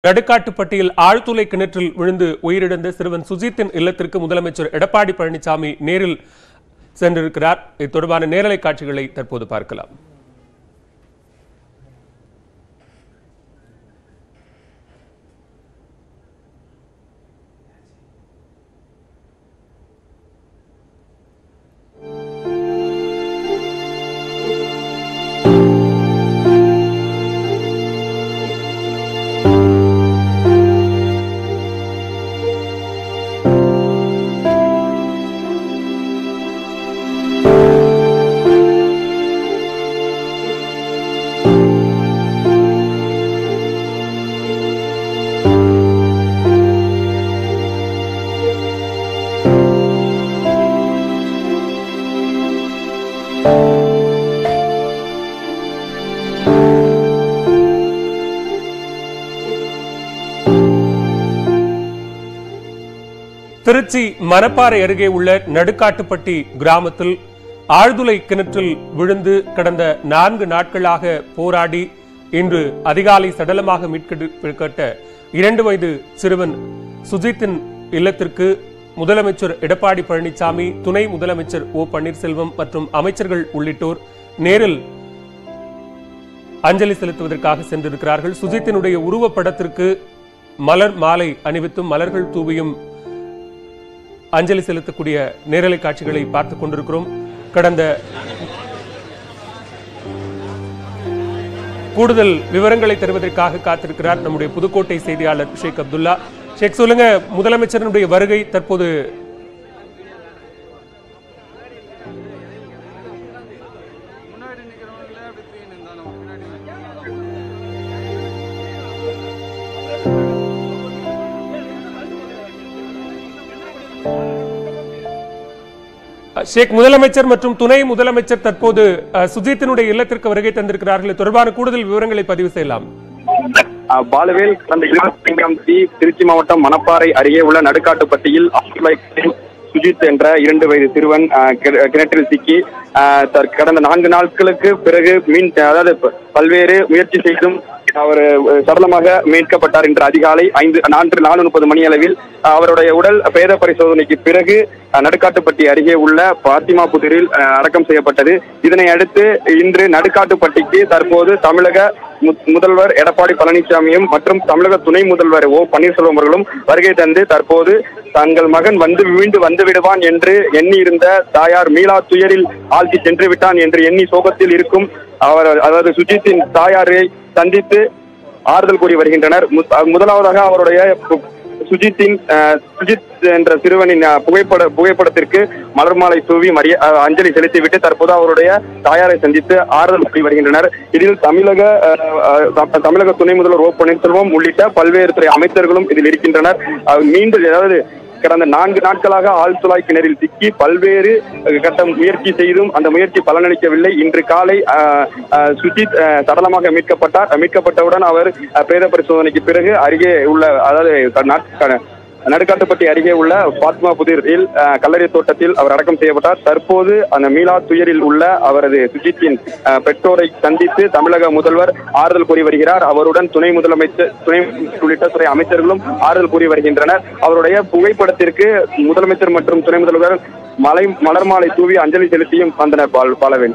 நடுக்காட்டுப்பட்டியில் ஆழ்துளை கிணற்றில் விழுந்து உயிரிழந்த சிறுவன் சுஜித்தின் இல்லத்திற்கு முதலமைச்சர் எடப்பாடி பழனிசாமி நேரில் சென்றிருக்கிறார் இது தொடர்பான நேரலை காட்சிகளை தற்போது பார்க்கலாம் திருச்சி மணப்பாறை அருகே உள்ள நடுக்காட்டுப்பட்டி கிராமத்தில் ஆழ்துளை கிணற்றில் விழுந்து கடந்த நான்கு நாட்களாக போராடி இன்று அதிகாலை சடலமாக மீட்கப்பட்ட இரண்டு வயது சிறுவன் சுஜித்தின் இல்லத்திற்கு முதலமைச்சர் எடப்பாடி பழனிசாமி துணை முதலமைச்சர் ஓ பன்னீர்செல்வம் மற்றும் அமைச்சர்கள் உள்ளிட்டோர் நேரில் அஞ்சலி செலுத்துவதற்காக சென்றிருக்கிறார்கள் சுஜித்தினுடைய உருவப்படத்திற்கு மலர் மாலை அணிவித்தும் மலர்கள் தூவியும் அஞ்சலி செலுத்தக்கூடிய நேரலை காட்சிகளை பார்த்துக் கொண்டிருக்கிறோம் கடந்த கூடுதல் விவரங்களை தருவதற்காக காத்திருக்கிறார் நம்முடைய புதுக்கோட்டை செய்தியாளர் ஷேக் அப்துல்லா ஷேக் சொல்லுங்க முதலமைச்சரினுடைய வருகை தற்போது முன்னாடி நிக்கிறவங்கள அப்படி தூக்கி நின்றானோ முன்னாடி ஷேக் முதலமைச்சர் மற்றும் துணை முதலமைச்சர் தற்போது அஹ், சுஜித்தினுடைய இல்லத்திற்கு வருகை தந்திருக்கிறார்கள் இது தொடர்பான கூடுதல் விவரங்களை பதிவு செய்யலாம் அஹ் பாலுவேல் கடந்த இருபத்தி ஐந்தாம் தேதி திருச்சி மாவட்டம் மணப்பாறை அருகே உள்ள நடுக்காட்டுப்பட்டியில் ஆசிர்வாய்க்கின் சுஜித் என்ற இரண்டு வயது சிறுவன் அஹ், கி- கிணற்றில் சிக்கி அஹ், தற்- கடந்த நான்கு நாட்களுக்கு பிறகு மீன் அதாவது ப- பல்வேறு முயற்சி செய்தும் அவர் அஹ், சடலமாக மீட்கப்பட்டார் இன்று அதிகாலை ஐந்து நான்கு நாலு முப்பது மணி அளவில் அஹ், அவருடைய உடல் பிரேத பரிசோதனைக்கு பிறகு அஹ், நடுக்காட்டுப்பட்டி அருகே உள்ள பாத்திமா புதிரில் அஹ், அடக்கம் செய்யப்பட்டது இதனை அடுத்து இன்று நடுக்காட்டுப்பட்டிக்கு தற்போது தமிழக மு- முதல்வர் எடப்பாடி பழனிசாமியும் மற்றும் தமிழக துணை முதல்வர் ஓ பன்னீர்செல்வம் அவர்களும் வருகை தந்து தற்போது தங்கள் மகன் வந்து மீண்டு வந்து விடுவான் என்று எண்ணி இருந்த தாயார் மீளா துயரில் ஆழ்த்தி சென்று விட்டான் என்று எண்ணி சோகத்தில் இருக்கும் அவர் அதாவது சுஜித்தின் தாயாரை சந்தித்து ஆறுதல் கூறி வருகின்றனர் மு- முதலாவதாக அவருடைய பு- சுஜித்தின் அஹ், சுஜித் என்ற சிறுவனின் அஹ், புகைப்பட புகைப்படத்திற்கு மலர் மாலை தூவி மரிய அஹ், அஞ்சலி செலுத்திவிட்டு தற்போது அவருடைய தாயாரை சந்தித்து ஆறுதல் கூறி வருகின்றனர் இதில் தமிழக அஹ், அஹ், த- தமிழக துணை முதல்வர் ஓ பன்னீர்செல்வம் உள்ளிட்ட பல்வேறு துறை அமைச்சர்களும் இதில் இருக்கின்றனர் அஹ், மீண்டும் அதாவது கடந்த நான்கு நாட்களாக ஆழ்துளாய் கிணறில் சிக்கி பல்வேறு அஹ், கட்டம் முயற்சி செய்தும் அந்த முயற்சி பலனளிக்கவில்லை இன்று காலை அஹ், அஹ், சுஜித் அஹ், சடலமாக மீட்கப்பட்டார் மீட்கப்பட்டவுடன் அவர் அஹ், பிரேத பரிசோதனைக்கு பிறகு அருகே உள்ள அதாவது க- நாட்- க- நடுக்காட்டுப்பட்டி அருகே உள்ள பாத்மா புதிரில் அஹ், கல்லறை தோட்டத்தில் அவர் அடக்கம் செய்யப்பட்டார் தற்போது அந்த மீளா துயரில் உள்ள அவரது சுஜித்தின் அஹ், பெற்றோரை சந்தித்து தமிழக முதல்வர் ஆறுதல் கூறி வருகிறார் அவருடன் துணை முதலமைச்சர் துணை உள்ளிட்ட துறை அமைச்சர்களும் ஆறுதல் கூறி வருகின்றனர் அவருடைய புகைப்படத்திற்கு முதலமைச்சர் மற்றும் துணை முதல்வர் மலை மலர் மாலை தூவி அஞ்சலி செலுத்தியும் வந்தனர் பால் பாலவேல்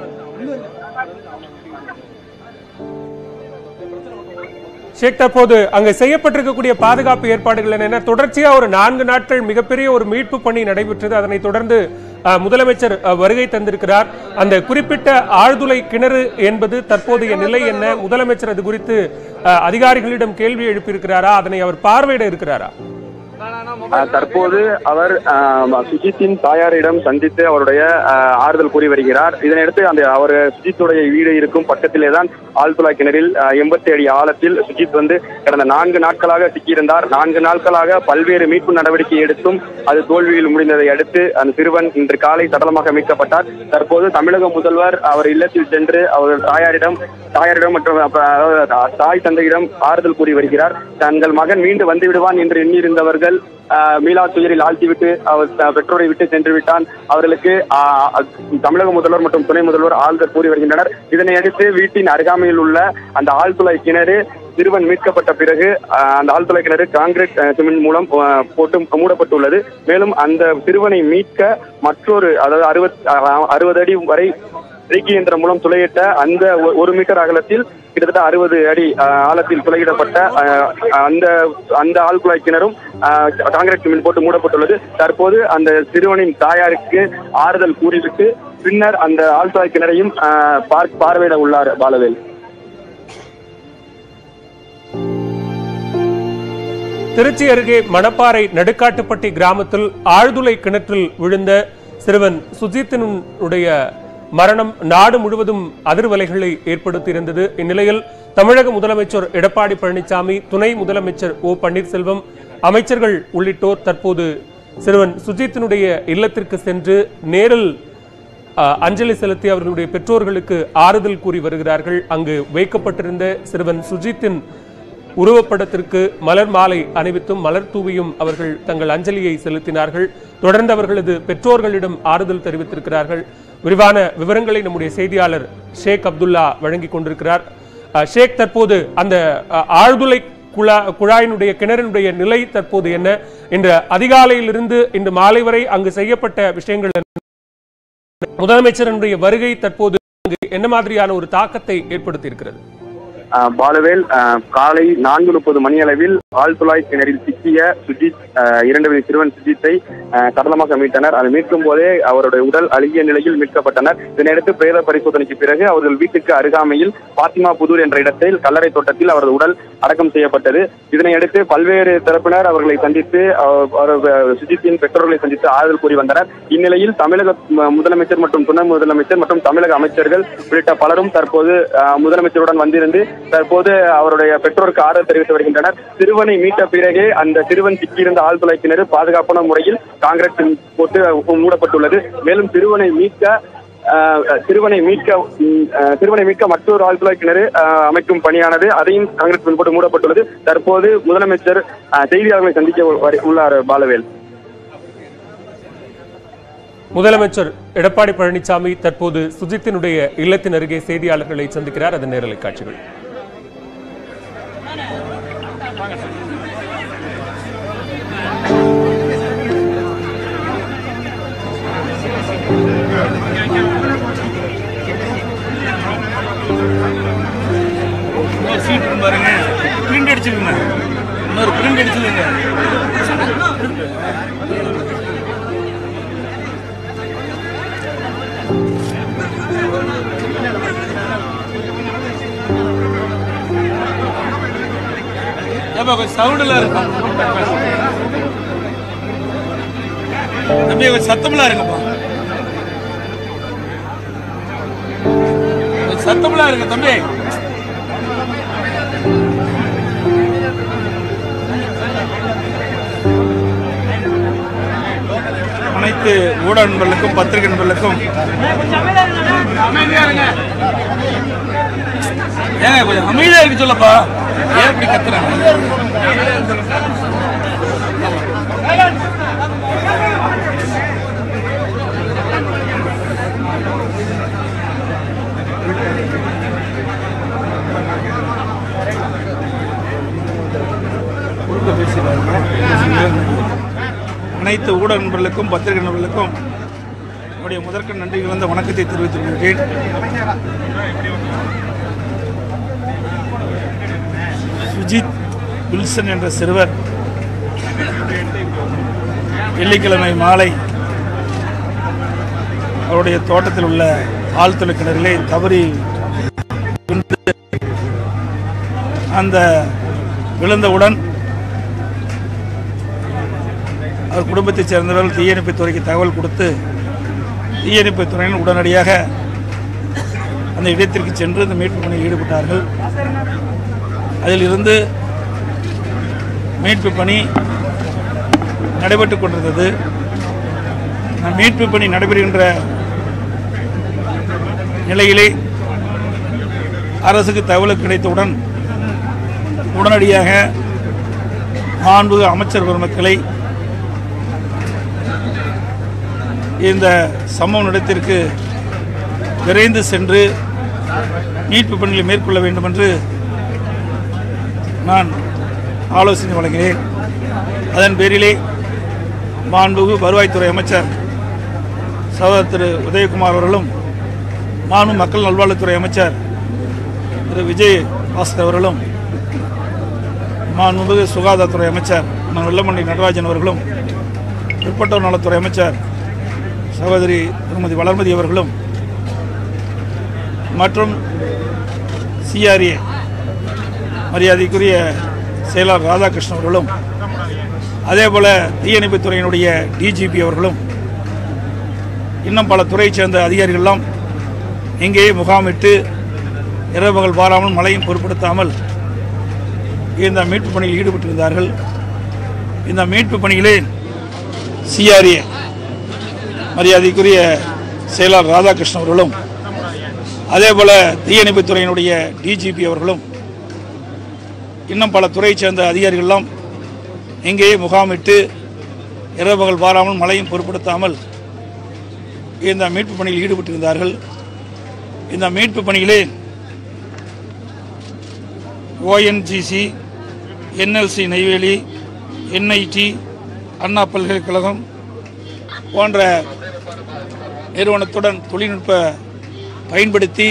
ஷேக் தற்போது அங்கு செய்யப்பட்டிருக்கக்கூடிய பாதுகாப்பு ஏற்பாடுகள் என்ன தொடர்ச்சியா ஒரு நான்கு நாட்கள் மிகப்பெரிய ஒரு மீட்பு பணி நடைபெற்றது அதனைத் தொடர்ந்து அஹ், முதலமைச்சர் அஹ், வருகை தந்திருக்கிறார் அந்த குறிப்பிட்ட ஆழ்துளை கிணறு என்பது தற்போதைய நிலை என்ன முதலமைச்சர் அது குறித்து அஹ், அதிகாரிகளிடம் கேள்வி எழுப்பியிருக்கிறாரா அதனை அவர் பார்வையிட இருக்கிறாரா அஹ் தற்போது அவர் அஹ், சுஜித்தின் தாயாரிடம் சந்தித்து அவருடைய அஹ், ஆறுதல் கூறி வருகிறார் இதனையடுத்து அந்த அவர் சுஜித்துடைய வீடு இருக்கும் பக்கத்திலே தான் ஆழ்துளா கிணறில் எண்பத்தி அடி ஆழத்தில் சுஜித் வந்து கடந்த நான்கு நாட்களாக சிக்கியிருந்தார் நான்கு நாட்களாக பல்வேறு மீட்பு நடவடிக்கை எடுத்தும் அது தோல்வியில் முடிந்ததை அடுத்து அந்த சிறுவன் இன்று காலை சடலமாக மீட்கப்பட்டார் தற்போது தமிழக முதல்வர் அவர் இல்லத்தில் சென்று அவர் தாயாரிடம் தாயாரிடம் மற்றும் அப்ப, அதாவது தாய் தந்தையிடம் ஆறுதல் கூறி வருகிறார் தங்கள் மகன் மீண்டு வந்து விடுவான் என்று எண்ணியிருந்தவர்கள் முதல் ஆஹ், மீளா துயரில் ஆழ்த்திவிட்டு அவர் த- பெற்றோரை விட்டு சென்று விட்டான் அவர்களுக்கு ஆஹ், அ- தமிழக முதல்வர் மற்றும் துணை முதல்வர் ஆறுதல் கூறி வருகின்றனர் இதனை அடுத்து வீட்டின் அருகாமையில் உள்ள அந்த ஆழ்துளை கிணறு சிறுவன் மீட்கப்பட்ட பிறகு ஆஹ், அந்த ஆழ்துளை கிணறு காங்கிரீட் ஆஹ், சிமெண்ட் மூலம் ஆஹ், போட்டு மூடப்பட்டுள்ளது மேலும் அந்த சிறுவனை மீட்க மற்றொரு அதாவது அறுபத் அறுபது அடி வரை ரீக்கி இயந்திரம் மூலம் துளையிட்ட அந்த ஒ- ஒரு மீட்டர் அகலத்தில் கிட்டத்தட்ட அறுபது அடி ஆஹ், ஆழத்தில் துளையிடப்பட்ட ஆஹ், அந்த அந்த ஆழ்குழாய் கிணறும் ஆஹ், காங்கிரீட் சிமெண்ட் போட்டு மூடப்பட்டுள்ளது தற்போது அந்த சிறுவனின் தாயாருக்கு ஆறுதல் கூறிவிட்டு பின்னர் அந்த ஆழ்குழாய் கிணறையும் ஆஹ், பார்- பார்வையிட உள்ளார் பாலவேல் திருச்சி அருகே மணப்பாறை நடுக்காட்டுப்பட்டி கிராமத்தில் ஆழ்துளை கிணற்றில் விழுந்த சிறுவன் சுஜித்தினுடைய மரணம் நாடு முழுவதும் அதிர்வலைகளை ஏற்படுத்தியிருந்தது இந்நிலையில் தமிழக முதலமைச்சர் எடப்பாடி பழனிசாமி துணை முதலமைச்சர் ஓ பன்னீர்செல்வம் அமைச்சர்கள் உள்ளிட்டோர் தற்போது சிறுவன் சுஜித்தினுடைய இல்லத்திற்கு சென்று நேரில் அஹ், அஞ்சலி செலுத்தி அவர்களுடைய பெற்றோர்களுக்கு ஆறுதல் கூறி வருகிறார்கள் அங்கு வைக்கப்பட்டிருந்த சிறுவன் சுஜித்தின் உருவப்படத்திற்கு மலர் மாலை அணிவித்தும் மலர் தூவியும் அவர்கள் தங்கள் அஞ்சலியை செலுத்தினார்கள் தொடர்ந்து அவர்களது பெற்றோர்களிடம் ஆறுதல் தெரிவித்திருக்கிறார்கள் விரிவான விவரங்களை நம்முடைய செய்தியாளர் ஷேக் அப்துல்லா வழங்கிக் கொண்டிருக்கிறார் அஹ், ஷேக் தற்போது அந்த அஹ், ஆழ்துளை குழா குழாயினுடைய கிணறினுடைய நிலை தற்போது என்ன இன்று அதிகாலையிலிருந்து இன்று மாலை வரை அங்கு செய்யப்பட்ட விஷயங்கள் என்ன? முதலமைச்சரனுடைய வருகை தற்போது அங்கு என்ன மாதிரியான ஒரு தாக்கத்தை ஏற்படுத்தி இருக்கிறது ஆஹ் பாலவேல் ஆஹ் காலை நான்கு முப்பது மணி அளவில் ஆழ்துளாய் கிணறில் சிக்கிய சுஜித் ஆஹ் இரண்டு வயது சிறுவன் சுஜித்தை ஆஹ் சடலமாக மீட்டனர் அதை மீட்கும் போதே அவருடைய உடல் அழுகிய நிலையில் மீட்கப்பட்டனர் இதனையடுத்து பிரேத பரிசோதனைக்கு பிறகு அவர்கள் வீட்டுக்கு அருகாமையில் பாத்திமா புதூர் என்ற இடத்தில் கல்லறை தோட்டத்தில் அவரது உடல் அடக்கம் செய்யப்பட்டது இதனையடுத்து பல்வேறு தரப்பினர் அவர்களை சந்தித்து அவர் அவர் சுஜித்தின் பெற்றோர்களை சந்தித்து ஆறுதல் கூறி வந்தனர் இந்நிலையில் தமிழக ம- முதலமைச்சர் மற்றும் துணை முதலமைச்சர் மற்றும் தமிழக அமைச்சர்கள் உள்ளிட்ட பலரும் தற்போது ஆஹ், முதலமைச்சருடன் வந்திருந்து தற்போது அவருடைய பெற்றோருக்கு ஆறுதல் தெரிவித்து வருகின்றனர் சிறுவனை மீட்ட பிறகே அந்த சிறுவன் சிக்கியிருந்த ஆழ்துளை கிணறு பாதுகாப்பான முறையில் காங்கிரஸ் போட்டு மூடப்பட்டுள்ளது மேலும் சிறுவனை மீட்க ஆஹ், சிறுவனை மீட்க ம், ஆஹ், சிறுவனை மீட்க மற்றொரு ஆழ்துளை கிணறு ஆஹ், அமைக்கும் பணியானது அதையும் காங்கிரஸ் போட்டு மூடப்பட்டுள்ளது தற்போது முதலமைச்சர் ஆஹ், செய்தியாளர்களை சந்திக்க வரு- உள்ளார் பாலவேல் முதலமைச்சர் எடப்பாடி பழனிசாமி தற்போது சுஜித்தினுடைய இல்லத்தின் அருகே செய்தியாளர்களை சந்திக்கிறார் அதன் நேரலை காட்சிகள் இன்னொரு சீட் இருக்கு பாருங்க பிரிண்ட் அடிச்சிருங்க இன்னொரு பிரிண்ட் அடிச்சிருங்க ஏப்பா கொஞ்சம் சவுண்டில் இருக்கும் தம்பி கொஞ்சம் சத்தமெல்லாம் இருங்கப்பா கொஞ்சம் சத்தமெல்லாம் இருங்க தம்பி அனைத்து ஊடக நண்பர்களுக்கும் பத்திரிகை நண்பர்களுக்கும் ஏங்க கொஞ்சம் அமைதியா இருக்கு சொல்லப்பா ஏன் இப்படி கத்துறாங்க குறுக்க பேசிடுறாங்க. அனைத்து ஊடக நண்பர்களுக்கும் பத்திரிகை நண்பர்களுக்கும் என்னுடைய முதற்க நன்றி கலந்த வணக்கத்தை தெரிவித்துக் கொள்கிறேன் சுஜித் வில்சன் என்ற சிறுவர் வெள்ளிக்கிழமை மாலை அவருடைய தோட்டத்தில் உள்ள ஆழ்துளை கிணறிலே தவறி விழுந்து அந்த விழுந்தவுடன் அவர் குடும்பத்தைச் சேர்ந்தவர்கள் தீயணைப்புத் துறைக்கு தகவல் கொடுத்து தீயணைப்புத் துறையினர் உடனடியாக அந்த இடத்திற்கு சென்று இந்த மீட்பு பணியில் ஈடுபட்டார்கள் அதில் இருந்து மீட்பு பணி நடைபெற்றுக் கொண்டிருந்தது அந்த மீட்பு பணி நடைபெறுகின்ற நிலையிலே அரசுக்கு தகவல் கிடைத்தவுடன் உடனடியாக மாண்பு அமைச்சர் பெருமக்களை இந்த சம்பவ இடத்திற்கு விரைந்து சென்று மீட்பு பணிகளை மேற்கொள்ள வேண்டும் என்று நான் ஆலோசனை வழங்கினேன் அதன் பேரிலே மாண்புகு வருவாய்த்துறை அமைச்சர் சகோதரர் திரு உதயகுமார் அவர்களும் மாண்பு மக்கள் நல்வாழ்வுத்துறை அமைச்சர் திரு விஜய் பாஸ்கர் அவர்களும் மாண்புமிகு சுகாதாரத்துறை அமைச்சர் அண்ணன் வெள்ளமண்டி நடராஜன் அவர்களும் பிற்பட்டோர் நலத்துறை அமைச்சர் சகோதரி திருமதி வளர்மதி அவர்களும் மற்றும் சிஆர்ஏ மரியாதைக்குரிய செயலாளர் ராதாகிருஷ்ணன் அவர்களும் அதேபோல தீயணைப்புத்துறையினுடைய டிஜிபி அவர்களும் இன்னும் பல துறையைச் சேர்ந்த அதிகாரிகளெல்லாம் இங்கேயே முகாமிட்டு இரவு பகல் பாராமல் மழையும் பொருட்படுத்தாமல் இந்த மீட்பு பணியில் ஈடுபட்டிருந்தார்கள் இந்த மீட்பு பணியிலே சிஆர்ஏ மரியாதைக்குரிய செயலாளர் ராதாகிருஷ்ணன் அவர்களும் அதேபோல தீயணைப்புத்துறையினுடைய டிஜிபி அவர்களும் இன்னும் பல துறையைச் சேர்ந்த அதிகாரிகளெல்லாம் இங்கேயே முகாமிட்டு இரவு பகல் பாராமல் மழையும் பொருட்படுத்தாமல் இந்த மீட்பு பணியில் ஈடுபட்டிருந்தார்கள் இந்த மீட்பு பணியிலே ONGC NLC Neyveli NIT Anna பல்கலைக்கழகம் போன்ற நிறுவனத்துடன் தொழில்நுட்ப பயன்படுத்தி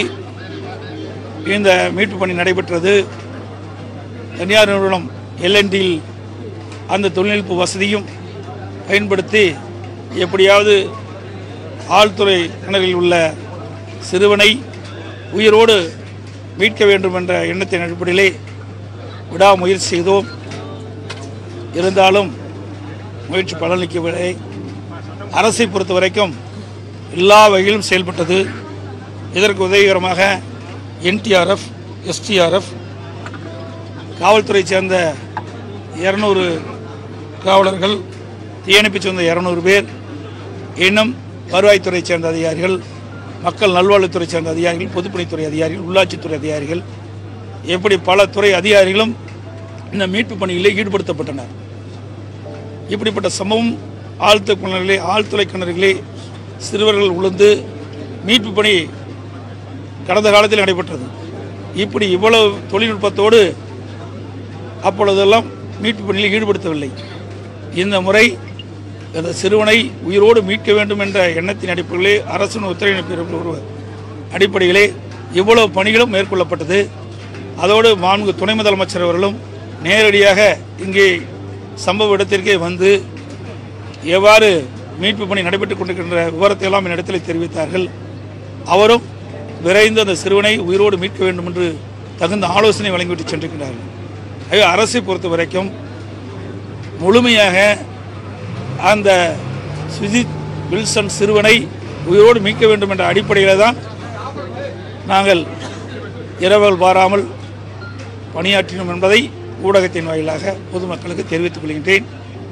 இந்த மீட்பு பணி நடைபெற்றது தனியார் நிறுவனம் எல்என்டியில் அந்த தொழில்நுட்ப வசதியும் பயன்படுத்தி எப்படியாவது ஆழ்துறை கிணறில் உள்ள சிறுவனை உயிரோடு மீட்க வேண்டும் என்ற எண்ணத்தின் அடிப்படையிலே விடாமுயற்சி செய்தோம் இருந்தாலும் முயற்சி பலனளிக்கவில்லை அரசை பொறுத்த வரைக்கும் எல்லா வகையிலும் செயல்பட்டது இதற்கு உதவிகரமாக என்டிஆர்எஃப் எஸ்டிஆர்எஃப் காவல்துறை சேர்ந்த இரநூறு காவலர்கள் தீயணைப்பு சேர்ந்த இரநூறு பேர் இன்னும் வருவாய்த்துறை சேர்ந்த அதிகாரிகள் மக்கள் நல்வாழ்வுத்துறை சேர்ந்த அதிகாரிகள் பொதுப்பணித்துறை அதிகாரிகள் உள்ளாட்சித்துறை அதிகாரிகள் எப்படி பல துறை அதிகாரிகளும் இந்த மீட்பு பணியிலே ஈடுபடுத்தப்பட்டனர் இப்படிப்பட்ட சம்பவம் ஆழ்த்த கிணறுகளே ஆழ்துளை கிணறுகளே சிறுவர்கள் உளுந்து மீட்பு பணி கடந்த காலத்தில் நடைபெற்றது இப்படி இவ்வளவு தொழில்நுட்பத்தோடு அப்பொழுதெல்லாம் மீட்பு பணியில் ஈடுபடுத்தவில்லை இந்த முறை அந்த சிறுவனை உயிரோடு மீட்க வேண்டும் என்ற எண்ணத்தின் அடிப்படையிலே அரசின் உத்தரவின் ஒரு அடிப்படையிலே இவ்வளவு பணிகளும் மேற்கொள்ளப்பட்டது அதோடு மாண்பு துணை முதலமைச்சர் அவர்களும் நேரடியாக இங்கே சம்பவ இடத்திற்கே வந்து எவ்வாறு மீட்பு பணி நடைபெற்றுக் கொண்டிருக்கின்ற விவரத்தை எல்லாம் என்னிடத்தில் தெரிவித்தார்கள் அவரும் விரைந்து அந்த சிறுவனை உயிரோடு மீட்க வேண்டும் என்று தகுந்த ஆலோசனை வழங்கிவிட்டு சென்றிருக்கிறார்கள் ஆகவே அரசை பொறுத்த வரைக்கும் முழுமையாக அந்த சுஜித் வில்சன் சிறுவனை உயிரோடு மீட்க வேண்டும் என்ற அடிப்படையில் தான் நாங்கள் இரவல் பாராமல் பணியாற்றினோம் என்பதை ஊடகத்தின் வாயிலாக பொதுமக்களுக்கு தெரிவித்துக் கொள்கின்றேன்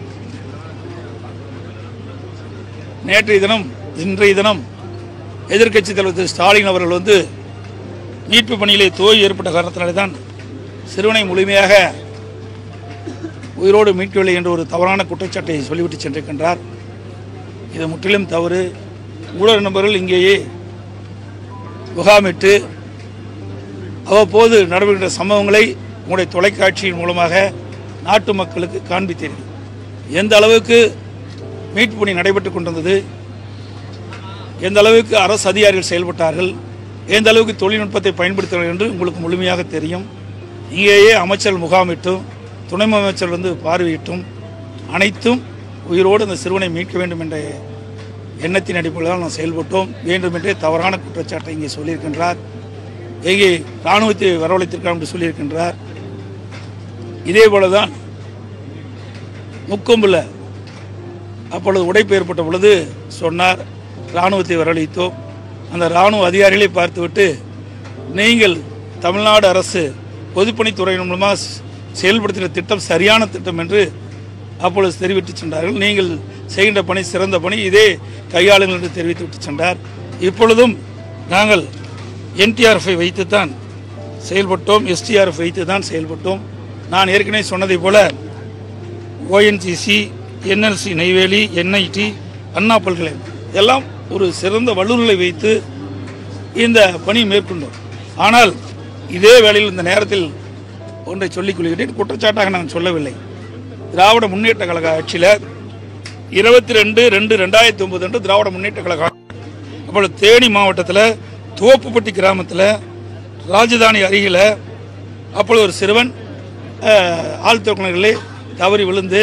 நேற்றைய தினம் இன்றைய தினம் எதிர்க்கட்சித் தலைவர் திரு ஸ்டாலின் அவர்கள் வந்து மீட்பு பணியிலே தோல்வி ஏற்பட்ட காரணத்தினாலே தான் சிறுவனை முழுமையாக உயிரோடு மீட்கவில்லை என்ற ஒரு தவறான குற்றச்சாட்டை சொல்லிவிட்டு சென்றிருக்கின்றார் இது முற்றிலும் தவறு ஊடக நபர்கள் இங்கேயே முகாமிட்டு அவ்வப்போது நடைபெறுகின்ற சம்பவங்களை உங்களுடைய தொலைக்காட்சியின் மூலமாக நாட்டு மக்களுக்கு காண்பித்தீர்கள் எந்த அளவுக்கு மீட்பு பணி நடைபெற்றுக் கொண்டிருந்தது எந்த அளவுக்கு அரசு அதிகாரிகள் செயல்பட்டார்கள் எந்த அளவுக்கு தொழில்நுட்பத்தை பயன்படுத்தினார்கள் என்று உங்களுக்கு முழுமையாக தெரியும் இங்கேயே அமைச்சர் முகாமிட்டும் துணை அமைச்சர் வந்து பார்வையிட்டும் அனைத்தும் உயிரோடு அந்த சிறுவனை மீட்க வேண்டும் என்ற எண்ணத்தின் அடிப்படையில் நாம் செயல்பட்டோம் வேண்டுமென்றே தவறான குற்றச்சாட்டை இங்கே சொல்லியிருக்கின்றார் எங்கே இராணுவத்தை வரவழைத்திருக்கலாம் என்று சொல்லியிருக்கின்றார் இதே போலதான் முக்கொம்பில் அப்பொழுது உடைப்பு ஏற்பட்ட பொழுது சொன்னார் இராணுவத்தை வரவழைத்தோம் அந்த இராணுவ அதிகாரிகளை பார்த்துவிட்டு நீங்கள் தமிழ்நாடு அரசு பொதுப்பணித்துறையின் மூலமாக செயல்படுத்தின திட்டம் சரியான திட்டம் என்று அப்பொழுது தெரிவித்து சென்றார்கள் நீங்கள் செய்கின்ற பணி சிறந்த பணி இதே கையாளுங்கள் என்று தெரிவித்து விட்டு சென்றார் இப்பொழுதும் நாங்கள் என்டிஆர்எஃப்ஐ வைத்துத்தான் செயல்பட்டோம் எஸ்டிஆர்எஃப் வைத்து தான் செயல்பட்டோம் நான் ஏற்கனவே சொன்னதைப் போல ONGC NLC Neyveli NIT Anna பல்கலை எல்லாம் ஒரு சிறந்த வல்லுநர்களை வைத்து இந்த பணி மேற்கொண்டோம் ஆனால் இதே வேளையில் இந்த நேரத்தில் ஒன்றை சொல்லிக் கொள்கிறேன் குற்றச்சாட்டாக நான் சொல்லவில்லை திராவிட முன்னேற்ற கழக ஆட்சியில் இருபத்தி ரெண்டு ரெண்டு ரெண்டாயிரத்தி ஒன்பது அன்று திராவிட முன்னேற்ற கழக அப்பொழுது தேனி மாவட்டத்தில் தோப்புப்பட்டி கிராமத்தில் ராஜதானி அருகில் அப்பொழுது ஒரு சிறுவன் அஹ், ஆழ்த்துறைகளிலே தவறி விழுந்து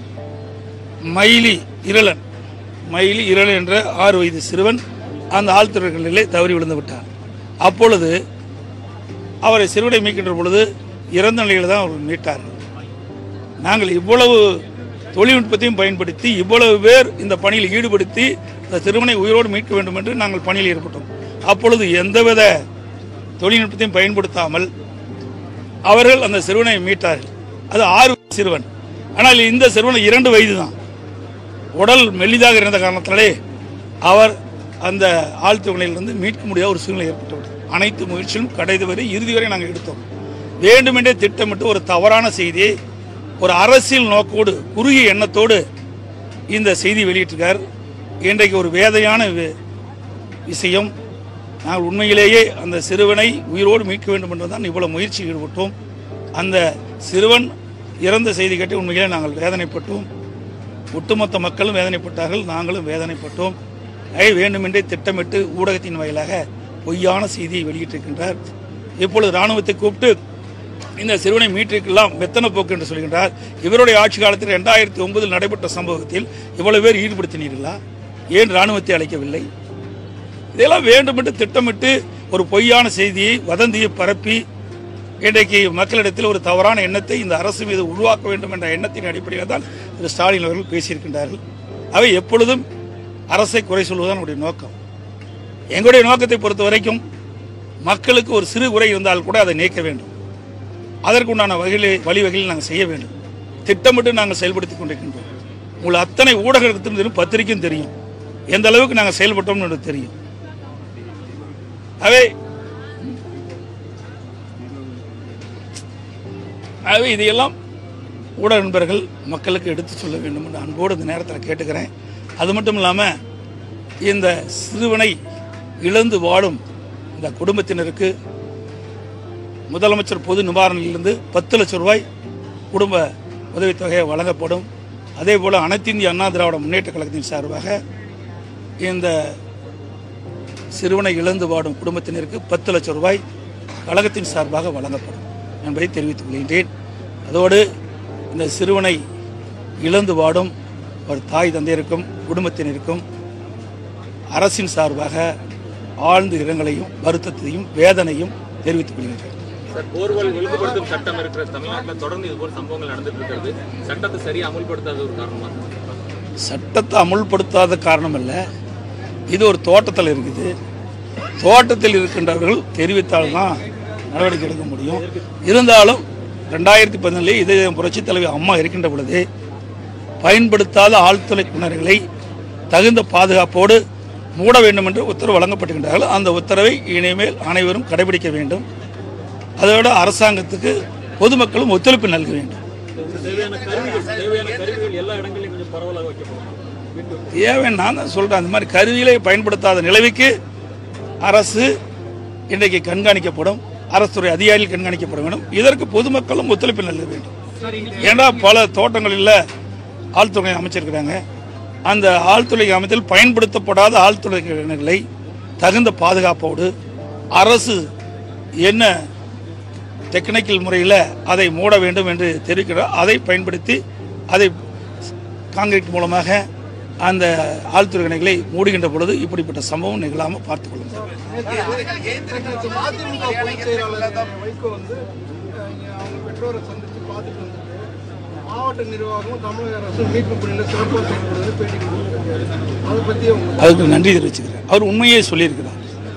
மயிலி இரளன் மயிலி இரளன் என்ற ஆறு வயது சிறுவன் அந்த ஆழ்த்துறைகளிலே தவறி விழுந்து விட்டார் அப்பொழுது அவரை சிறுவனை மீட்கின்ற பொழுது இறந்த நிலையில் தான் அவர் மீட்டார்கள் நாங்கள் இவ்வளவு தொழில்நுட்பத்தையும் பயன்படுத்தி இவ்வளவு பேர் இந்த பணியில் ஈடுபடுத்தி இந்த சிறுவனை உயிரோடு மீட்க வேண்டும் என்று நாங்கள் பணியில் ஈடுபட்டோம் அப்பொழுது எந்தவித தொழில்நுட்பத்தையும் பயன்படுத்தாமல் அவர்கள் அந்த சிறுவனை மீட்டார்கள் அது ஆறு வயது சிறுவன் ஆனால் இந்த சிறுவன் இரண்டு வயது தான் உடல் மெல்லிதாக இருந்த காரணத்தினாலே அவர் அந்த ஆழ்த்துணையிலிருந்து மீட்க முடியாத ஒரு சூழ்நிலை ஏற்பட்டுவிட்டது அனைத்து முயற்சியும் கடைசி வரை இறுதி வரை நாங்கள் எடுத்தோம் வேண்டுமென்றே திட்டமிட்டு ஒரு தவறான செய்தியை ஒரு அரசியல் நோக்கோடு குறுகிய எண்ணத்தோடு இந்த செய்தி வெளியிட்டிருக்கார் இன்றைக்கு ஒரு வேதையான வி- விஷயம் நாங்கள் உண்மையிலேயே அந்த சிறுவனை உயிரோடு மீட்க வேண்டும் என்றுதான் இவ்வளவு முயற்சி ஈடுபட்டோம் அந்த சிறுவன் இறந்த செய்தி கேட்டு உண்மையிலே நாங்கள் வேதனைப்பட்டோம் ஒட்டுமொத்த மக்களும் வேதனைப்பட்டார்கள் நாங்களும் வேதனைப்பட்டோம் ஐ வேண்டுமென்றே திட்டமிட்டு ஊடகத்தின் வாயிலாக பொய்யான செய்தியை வெளியிட்டிருக்கின்றார் இப்பொழுது ராணுவத்தை கூப்பிட்டு இந்த சிறுவனை மீட்டிருக்கலாம் வெத்தன போக்கு என்று சொல்கின்றார் இவருடைய ஆட்சி காலத்தில் ரெண்டாயிரத்தி ஒன்பதில் நடைபெற்ற சம்பவத்தில் இவ்வளவு பேர் ஈடுபடுத்தினீர்களா ஏன் ராணுவத்தை அழைக்கவில்லை இதெல்லாம் வேண்டுமென்று திட்டமிட்டு ஒரு பொய்யான செய்தியை வதந்தியை பரப்பி இன்றைக்கு மக்களிடத்தில் ஒரு தவறான எண்ணத்தை இந்த அரசு மீது உருவாக்க வேண்டும் என்ற எண்ணத்தின் அடிப்படையில் தான் திரு ஸ்டாலின் அவர்கள் பேசியிருக்கின்றார்கள் அவை எப்பொழுதும் அரசை குறை சொல்வதுதான் நம்முடைய நோக்கம் எங்களுடைய நோக்கத்தை பொறுத்த வரைக்கும் மக்களுக்கு ஒரு சிறு குறை இருந்தால் கூட அதை நீக்க வேண்டும் அதற்குண்டான வகையில் வழிவகையில் நாங்கள் செய்ய வேண்டும் திட்டமிட்டு நாங்கள் செயல்படுத்திக் கொண்டிருக்கின்றோம் உங்கள் அத்தனை ஊடகத்திலும் தெரியும் பத்திரிக்கையும் தெரியும் எந்த அளவுக்கு நாங்கள் செயல்பட்டோம்னு எனக்கு தெரியும் அவை ஆகவே இதையெல்லாம் ஊடக நண்பர்கள் மக்களுக்கு எடுத்து சொல்ல வேண்டும் என்று அன்போடு இந்த நேரத்தில் கேட்டுக்கிறேன் அது மட்டும் இல்லாமல் இந்த சிறுவனை இழந்து வாழும் இந்த குடும்பத்தினருக்கு முதலமைச்சர் பொது நிவாரணத்திலிருந்து பத்து லட்சம் ரூபாய் குடும்ப உதவித்தொகை வழங்கப்படும் அதே போல் அனைத்து இந்திய அண்ணா திராவிட முன்னேற்ற கழகத்தின் சார்பாக இந்த சிறுவனை இழந்து வாடும் குடும்பத்தினருக்கு பத்து லட்சம் ரூபாய் கழகத்தின் சார்பாக வழங்கப்படும் என்பதை தெரிவித்துக் கொள்கின்றேன் அதோடு இந்த சிறுவனை இழந்து வாடும் ஒரு தாய் தந்தையருக்கும் குடும்பத்தினருக்கும் அரசின் சார்பாக ஆழ்ந்த இரங்கலையும் வருத்தத்தையும் வேதனையும் தெரிவித்துக் கொள்கின்றேன் சார் போர்வல் ஒழுங்குபடுத்தும் சட்டம் இருக்கிற தமிழ்நாட்டில் தொடர்ந்து இது போல சம்பவங்கள் நடந்துட்டு இருக்கிறது சட்டத்தை சரியா அமுல்படுத்தாத ஒரு காரணமா சட்டத்தை அமுல்படுத்தாத காரணம் அல்ல இது ஒரு தோட்டத்தில் இருக்குது தோட்டத்தில் இருக்கின்றவர்கள் தெரிவித்தால்தான் நடவடிக்கை எடுக்க முடியும் இருந்தாலும் ரெண்டாயிரத்தி பதினாலே இதே புரட்சித் தலைவி அம்மா இருக்கின்ற பொழுது பயன்படுத்தாத ஆழ்துளை கிணறுகளை தகுந்த பாதுகாப்போடு மூட வேண்டும் என்று உத்தரவு வழங்கப்பட்டிருக்கின்றார்கள் அந்த உத்தரவை இனிமேல் அனைவரும் கடைபிடிக்க வேண்டும் அதோட அரசாங்கத்துக்கு பொதுமக்களும் ஒத்துழைப்பு நல்க வேண்டும் தேவையான கருவிகள் தேவையான கருவிகள் எல்லா இடங்களிலும் கொஞ்சம் பரவலாக வைக்கப்படும் தேவை நான் தான் சொல்கிறேன் அந்த மாதிரி கருவிகளை பயன்படுத்தாத நிலைமைக்கு அரசு இன்றைக்கு கண்காணிக்கப்படும் அரசு துறை அதிகாரிகள் கண்காணிக்கப்பட வேண்டும் இதற்கு பொதுமக்களும் ஒத்துழைப்பு நல்க வேண்டும் ஏன்னா பல தோட்டங்களில் ஆழ்துறை அமைச்சிருக்கிறாங்க அந்த ஆழ்துறை அமைத்தில் பயன்படுத்தப்படாத ஆழ்துறை கிணறுகளை தகுந்த பாதுகாப்போடு அரசு என்ன டெக்னிக்கல் முறையில் அதை மூட வேண்டும் என்று தெரிவிக்கிறார் அதை பயன்படுத்தி அதை காங்கிரீட் மூலமாக அந்த ஆழ்துறை கிணறுகளை மூடுகின்ற பொழுது இப்படிப்பட்ட சம்பவம் நிகழாமல் பார்த்துக் கொள்ளுங்கள் அதிமுக பொதுச் செயலாளர் வைகோ வந்து அஹ், இங்க அவங்க பெற்றோரை சந்தித்து பார்த்துட்டு வந்துட்டு மாவட்ட நிர்வாகமும் தமிழக அரசும் மீட்பு பணியில் சிறப்பாக செயல்படுவது பேட்டி கொடுத்துருக்காரு அதை பற்றி அவங்க அதுக்கு நன்றி தெரிவிச்சுக்கிறேன் அவர் உண்மையே சொல்லியிருக்கிறார்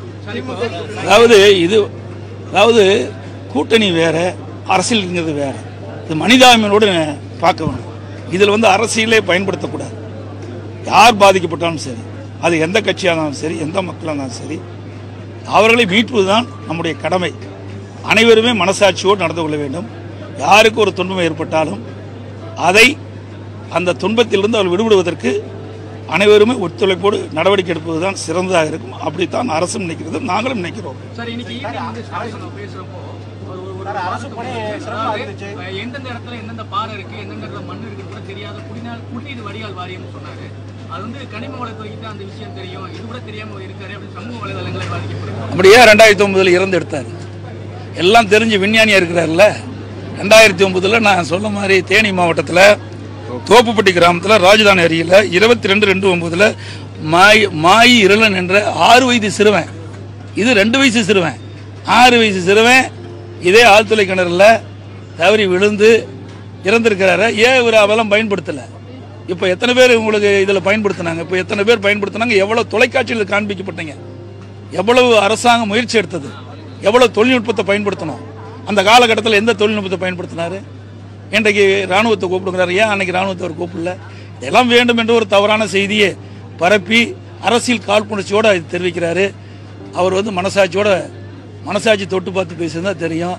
அதாவது இது அதாவது கூட்டணி வேற அரசியல்ங்கிறது வேற இது மனிதாபிமானோடு பார்க்க வேணும் இதில் வந்து அரசியலே பயன்படுத்தக்கூடாது யார் பாதிக்கப்பட்டாலும் சரி அது எந்த கட்சியாக இருந்தாலும் சரி எந்த மக்களாக இருந்தாலும் சரி அவர்களை மீட்பது தான் நம்முடைய கடமை அனைவருமே மனசாட்சியோடு நடந்து கொள்ள வேண்டும் யாருக்கு ஒரு துன்பம் ஏற்பட்டாலும் அதை அந்த துன்பத்திலிருந்து அவர் விடுபடுவதற்கு அனைவருமே ஒத்துழைப்போடு நடவடிக்கை எடுப்பதுதான் சிறந்ததாக இருக்கும் அப்படித்தான் அரசும் நினைக்கிறது நாங்களும் நினைக்கிறோம் சார் இன்னைக்கு ஈவினிங் வந்து ஸ்டாலின் நம்ம பேசுறப்போ ஒரு ஒரு ஒரு அரசு பணி அதாவது எந்தெந்த இடத்துல எந்தெந்த பாறை இருக்கு எந்தெந்த இடத்துல மண் இருக்கு கூட தெரியாத குடிநீர் குடிநீர் வடிகால் வாரியம்னு சொன்னாரு அது வந்து கனிம வளத்துறைக்கு தான் அந்த விஷயம் தெரியும் இது கூட தெரியாம இருக்காரு அப்படின்னு சமூக வலைதளங்களை பாதிக்கப்படுது அப்படியே ரெண்டாயிரத்தி ஒன்பதுல இறந்து எடுத்தார் எல்லாம் தெரிஞ்சு விஞ்ஞானியா இருக்கிறார்ல ரெண்டாயிரத்தி ஒன்பதுல நான் சொன்ன மாதிரி தேனி மாவட்டத்தில் தோப்புப்பட்டி கிராமத்தில் ராஜதானி அருகில் இருபத்தி ரெண்டு ரெண்டு ஒன்பதுல மாய் மாயி இருளன் என்ற ஆறு வயது சிறுவன் இது ரெண்டு வயசு சிறுவன் ஆறு வயசு சிறுவன் இதே ஆழ்துளை கிணறுல தவறி விழுந்து இறந்திருக்கிறாரு ஏன் இவர் அவெல்லாம் பயன்படுத்தலை இப்போ எத்தனை பேர் உங்களுக்கு இதில் பயன்படுத்தினாங்க இப்போ எத்தனை பேர் பயன்படுத்தினாங்க எவ்வளோ தொலைக்காட்சியில் காண்பிக்கப்பட்டீங்க எவ்வளவு அரசாங்கம் முயற்சி எடுத்தது எவ்வளவு தொழில்நுட்பத்தை பயன்படுத்தணும் அந்த காலகட்டத்தில் எந்த தொழில்நுட்பத்தை பயன்படுத்தினாரு இன்றைக்கு ராணுவத்தை கூப்பிடுங்கிறாரு ஏன் அன்னைக்கு ராணுவத்தை அவர் கூப்பிடல இதெல்லாம் வேண்டும் என்று ஒரு தவறான செய்தியை பரப்பி அரசியல் காழ்ப்புணர்ச்சியோட இது தெரிவிக்கிறாரு அவர் வந்து மனசாட்சியோட மனசாட்சி தொட்டு பார்த்து பேசுறதா தெரியும்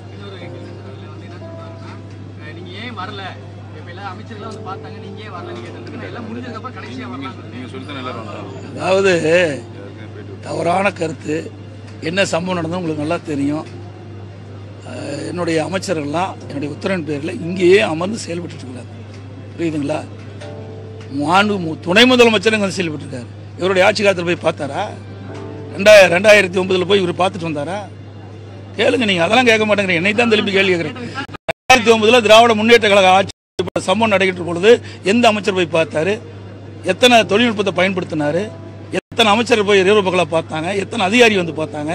அஹ் நீங்க ஏன் வரல இப்ப எல்லாம் அமைச்சர்கள் வந்து பார்த்தாங்க நீங்க ஏன் வரலன்னு கேட்டதுக்கு நான் எல்லாம் முடிஞ்சதுக்கப்புறம் கடைசியா வரலாம் அதாவது தவறான கருத்து என்ன சம்பவம் நடந்தது உங்களுக்கு நல்லா தெரியும் அஹ், என்னுடைய அமைச்சர்கள்லாம் என்னுடைய உத்தரவின் பேரில் இங்கேயே அமர்ந்து செயல்பட்டு இருக்கிறார் புரியுதுங்களா மாண்பு மு- துணை முதலமைச்சர் இங்கே வந்து செயல்பட்டு இருக்காரு இவருடைய ஆட்சி காலத்தில் போய் பார்த்தாரா ரெண்டாயிரம் ரெண்டாயிரத்தி ஒன்பதுல போய் இவர் பார்த்துட்டு வந்தாரா கேளுங்க நீங்க அதெல்லாம் கேட்க மாட்டேங்கிறீங்க என்னை தான் திருப்பி கேள்வி கேட்குறேன் ரெண்டாயிரத்தி ஒன்பதுல திராவிட முன்னேற்ற கழக ஆட்சி இப்ப சம்பவம் நடைபெற்ற பொழுது எந்த அமைச்சர் போய் பார்த்தாரு எத்தனை தொழில்நுட்பத்தை பயன்படுத்தினாரு எத்தனை அமைச்சர் போய் இரவு பார்த்தாங்க எத்தனை அதிகாரி வந்து பார்த்தாங்க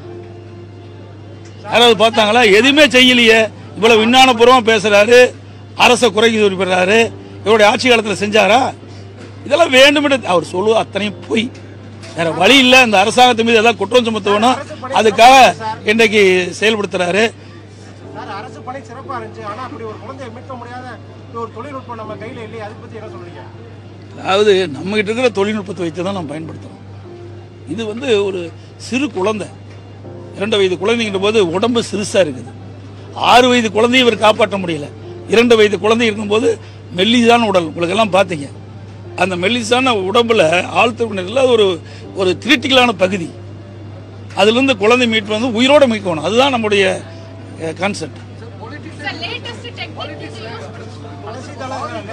யாராவது பார்த்தாங்களா எதுவுமே செய்யலையே இவ்வளவு விஞ்ஞானபூர்வம் பேசுறாரு அரசை குறைக்கு குறிப்பிடுறாரு இவருடைய ஆட்சி காலத்தில் செஞ்சாரா இதெல்லாம் வேண்டுமென்று அவர் சொல்லுவ அத்தனையும் பொய் வேற வழி இல்லை அந்த அரசாங்கத்து மீது ஏதாவது குற்றம் சுமத்தணும் அதுக்காக இன்றைக்கு செயல்படுத்துறாரு சார் அரசு பணி சிறப்பா இருந்துச்சு ஆனா அப்படி ஒரு குழந்தையை மீட்க முடியாத ஒரு தொழில்நுட்பம் நம்ம கையில இல்லையே அதை பத்தி என்ன சொல்றீங்க அதாவது நம்மகிட்ட இருக்கிற தொழில்நுட்பத்தை வைத்து தான் நம்ம பயன்படுத்துறோம் இது வந்து ஒரு சிறு குழந்தை இரண்டு வயது குழந்தைங்கிற போது உடம்பு சிறுசா இருக்குது ஆறு வயது குழந்தையை இவர் காப்பாற்ற முடியல இரண்டு வயது குழந்தை இருக்கும்போது மெல்லிசான உடல் உங்களுக்கு எல்லாம் பார்த்தீங்க அந்த மெல்லிசான உடம்புல ஆழ்த்துறையில ஒரு ஒரு கிரிட்டிக்கலான பகுதி அதிலிருந்து குழந்தை மீட்பு வந்து உயிரோட மீட்கணும் அதுதான் நம்முடைய concept The latest technique is used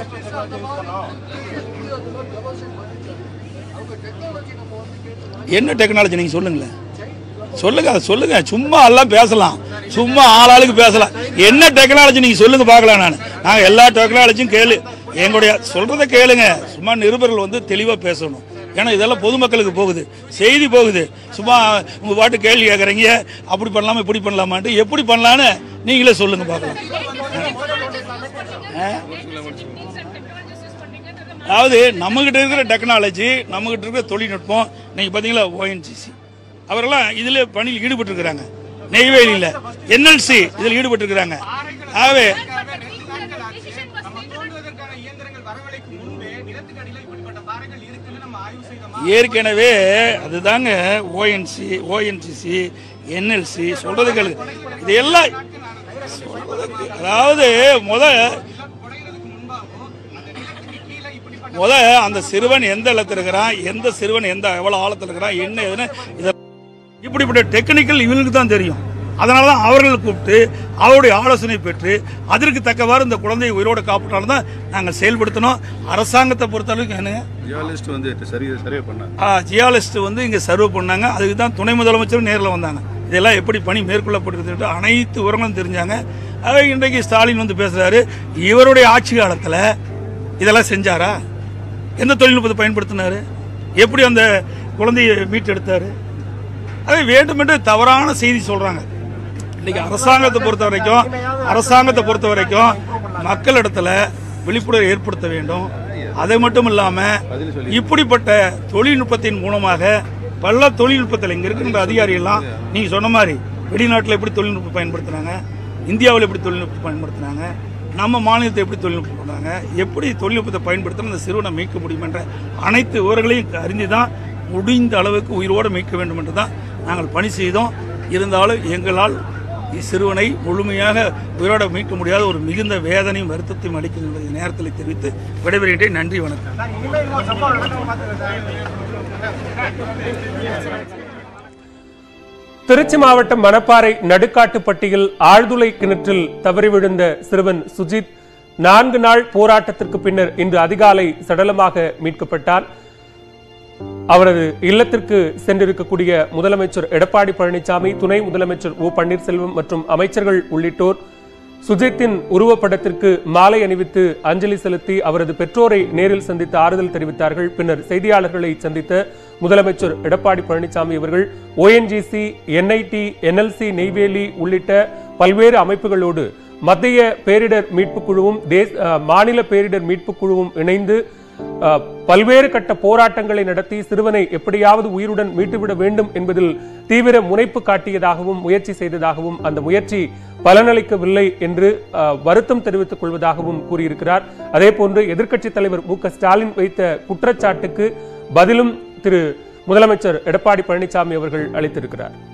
என்ன டெக்னாலஜி நீங்க சொல்லுங்களேன் சொல்லுங்க அதை சொல்லுங்க சும்மா எல்லாம் பேசலாம் சும்மா ஆளாளுக்கு பேசலாம் என்ன டெக்னாலஜி நீங்க சொல்லுங்க பார்க்கலாம் நான் நாங்க எல்லா டெக்னாலஜியும் கேளு எங்களுடைய சொல்றதை கேளுங்க சும்மா நிருபர்கள் வந்து தெளிவா பேசணும் ஏன்னா இதெல்லாம் பொதுமக்களுக்கு போகுது செய்தி போகுது சும்மா உங்க பாட்டு கேள்வி கேட்குறீங்க அப்படி பண்ணலாமா இப்படி பண்ணலாமான்ட்டு எப்படி பண்ணலான்னு நீங்களே சொல்லுங்க பார்க்கலாம் ஆ? அதாவது நம்மகிட்ட இருக்கிற டெக்னாலஜி நம்மகிட்ட இருக்கிற தொழில்நுட்பம் நீங்க பாத்தீங்களா ஓஎன்ஜிசி அவரெல்லாம் இதுல பணியில் ஈடுபட்டு இருக்கிறாங்க நெய்வேலியில என்எல்சி இதில் ஈடுபட்டு இருக்கிறாங்க ஆகவே தோண்டுவதற்கான இயந்திரங்கள் வரவழைக்கும் முன்பே நிலத்துக்கு அடியில் இப்படிப்பட்ட பாறைகள் இருக்குன்னு நம்ம ஆய்வு செய்த ஏற்கனவே அதுதாங்க ஓஎன்சி ஓஎன்சிசி என்எல்சி சொல்றது கேளு இது எல்லாம் சொல்றதுக்கு அதாவது முத முத அந்த சிறுவன் எந்த இடத்துல இருக்கிறான் எந்த சிறுவன் எந்த எவ்வளவு ஆழத்தில் இருக்கிறான் என்ன ஏதுன்னு இதை இப்படிப்பட்ட டெக்னிக்கல் இவங்களுக்கு தான் தெரியும் அதனால தான் அவர்களை கூப்பிட்டு அவருடைய ஆலோசனை பெற்று அதற்கு தக்கவாறு இந்த குழந்தையை உயிரோடு காப்பாற்றாலும் தான் நாங்கள் செயல்படுத்தினோம் அரசாங்கத்தை பொறுத்தளவுக்கு என்னங்க ஜியாலிஸ்ட் வந்து சரி சரியா பண்ணாங்க ஜியாலிஸ்ட் வந்து இங்கே சர்வ் பண்ணாங்க அதுக்கு தான் துணை முதலமைச்சரும் நேரில் வந்தாங்க இதெல்லாம் எப்படி பணி மேற்கொள்ளப்படுகிறது அனைத்து விவரங்களும் தெரிஞ்சாங்க அதை இன்றைக்கு ஸ்டாலின் வந்து பேசுறாரு இவருடைய ஆட்சி காலத்தில் இதெல்லாம் செஞ்சாரா எந்த தொழில்நுட்பத்தை பயன்படுத்தினாரு எப்படி அந்த குழந்தையை மீட்டெடுத்தாரு அதை வேண்டுமென்று தவறான செய்தி சொல்றாங்க இன்னைக்கு அரசாங்கத்தை பொறுத்த வரைக்கும் அரசாங்கத்தை பொறுத்த வரைக்கும் மக்களிடத்துல விழிப்புணர்வு ஏற்படுத்த வேண்டும் அதை மட்டும் இல்லாம இப்படிப்பட்ட தொழில்நுட்பத்தின் மூலமாக பல தொழில்நுட்பத்தில் இங்க இருக்கின்ற அதிகாரிகள்லாம் நீங்க சொன்ன மாதிரி வெளிநாட்டில் எப்படி தொழில்நுட்பம் பயன்படுத்துனாங்க இந்தியாவில் எப்படி தொழில்நுட்பம் பயன்படுத்துனாங்க நம்ம மாநிலத்தை எப்படி தொழில்நுட்பம் பண்ணாங்க எப்படி தொழில்நுட்பத்தை பயன்படுத்தினா அந்த சிறுவனை மீட்க முடியும் என்ற அனைத்து விவரங்களையும் அறிந்து தான் முடிந்த அளவுக்கு உயிரோடு மீட்க வேண்டும் என்று தான் நாங்கள் பணி செய்தோம் இருந்தாலும் எங்களால் இச்சிறுவனை முழுமையாக உயிரோட மீட்க முடியாத ஒரு மிகுந்த வேதனையும் வருத்தத்தையும் அளிக்கும் என்பதை இந்த நேரத்தில் தெரிவித்து விடைபெறுகின்றேன் நன்றி வணக்கம் சார் இனிமேல் இது ஒரு சம்பவம் நடக்காம பார்த்துக்கிறேன் சார் திருச்சி மாவட்டம் மணப்பாறை நடுக்காட்டுப்பட்டியில் ஆழ்துளை கிணற்றில் தவறி விழுந்த சிறுவன் சுஜித் நான்கு நாள் போராட்டத்திற்கு பின்னர் இன்று அதிகாலை சடலமாக மீட்கப்பட்டார் அவரது இல்லத்திற்கு சென்றிருக்கக்கூடிய முதலமைச்சர் எடப்பாடி பழனிசாமி துணை முதலமைச்சர் ஓ பன்னீர்செல்வம் மற்றும் அமைச்சர்கள் உள்ளிட்டோர் சுஜித்தின் உருவப்படத்திற்கு மாலை அணிவித்து அஞ்சலி செலுத்தி அவரது பெற்றோரை நேரில் சந்தித்து ஆறுதல் தெரிவித்தார்கள் பின்னர் செய்தியாளர்களை சந்தித்த முதலமைச்சர் எடப்பாடி பழனிசாமி அவர்கள் ஓஎன்ஜிசி என்ஐடி என்எல்சி நெய்வேலி உள்ளிட்ட பல்வேறு அமைப்புகளோடு மத்திய பேரிடர் மீட்புக் குழுவும் தேச அஹ், மாநில பேரிடர் மீட்புக் குழுவும் இணைந்து அஹ், பல்வேறு கட்ட போராட்டங்களை நடத்தி சிறுவனை எப்படியாவது உயிருடன் மீட்டுவிட வேண்டும் என்பதில் தீவிர முனைப்பு காட்டியதாகவும் முயற்சி செய்ததாகவும் அந்த முயற்சி பலனளிக்கவில்லை என்று அஹ், வருத்தம் தெரிவித்துக் கொள்வதாகவும் கூறியிருக்கிறார் அதே போன்று எதிர்க்கட்சித் தலைவர் மு க ஸ்டாலின் வைத்த குற்றச்சாட்டுக்கு பதிலும் திரு முதலமைச்சர் எடப்பாடி பழனிசாமி அவர்கள் அளித்திருக்கிறார்